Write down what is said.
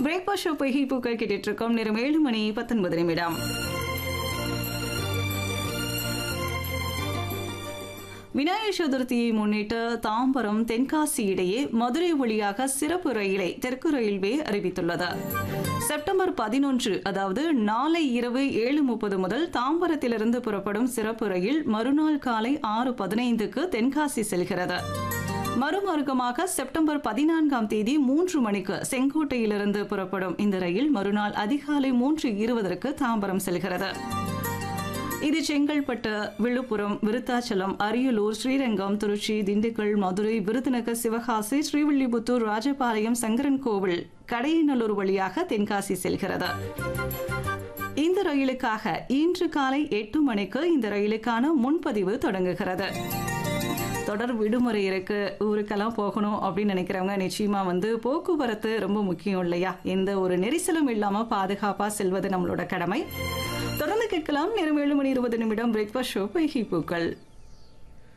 breakfast show பொய்கை பூக்கள் கேட்டுட்டு இருக்கோம் நேரம் ஏழு மணி பத்தொன்பது நிமிடம் விநாயகர் சதுர்த்தியை முன்னிட்டு தாம்பரம் தென்காசி இடையே மதுரை வழியாக சிறப்பு ரயிலை தெற்கு ரயில்வே அறிவித்துள்ளது செப்டம்பர் பதினொன்று அதாவது நாளை இரவு ஏழு முப்பது முதல் தாம்பரத்திலிருந்து புறப்படும் சிறப்பு ரயில் மறுநாள் காலை ஆறு பதினைந்துக்கு தென்காசி செல்கிறது மறுமார்க்கமாக செப்டம்பர் பதினான்காம் தேதி மூன்று மணிக்கு செங்கோட்டையிலிருந்து புறப்படும் இந்த ரயில் மறுநாள் அதிகாலை மூன்று இருபதற்கு தாம்பரம் செல்கிறது இது செங்கல்பட்டு விழுப்புரம் விருத்தாச்சலம் அரியலூர் ஸ்ரீரங்கம் திருச்சி திண்டுக்கல் மதுரை விருதுநகர் சிவகாசி ஸ்ரீவில்லிபுத்தூர் ராஜபாளையம் சங்கரன் கோவில் கடையநல்லூர் வழியாக தென்காசி செல்கிறது இந்த ரயிலுக்காக இன்று காலை எட்டு மணிக்கு இந்த ரயிலுக்கான முன்பதிவு தொடங்குகிறது தொடர் விடுமுறை இருக்கு ஊருக்கெல்லாம் போகணும் அப்படின்னு நினைக்கிறவங்க நிச்சயமா வந்து போக்குவரத்து ரொம்ப முக்கியம் இல்லையா எந்த ஒரு நெரிசலும் இல்லாம பாதுகாப்பா செல்வது நம்மளோட கடமை தொடர்ந்து கேட்கலாம் நேரம் ஏழு மணி இருபது நிமிடம் பிரேக்ஃபாஸ்ட் ஷோ பைகி பூக்கள்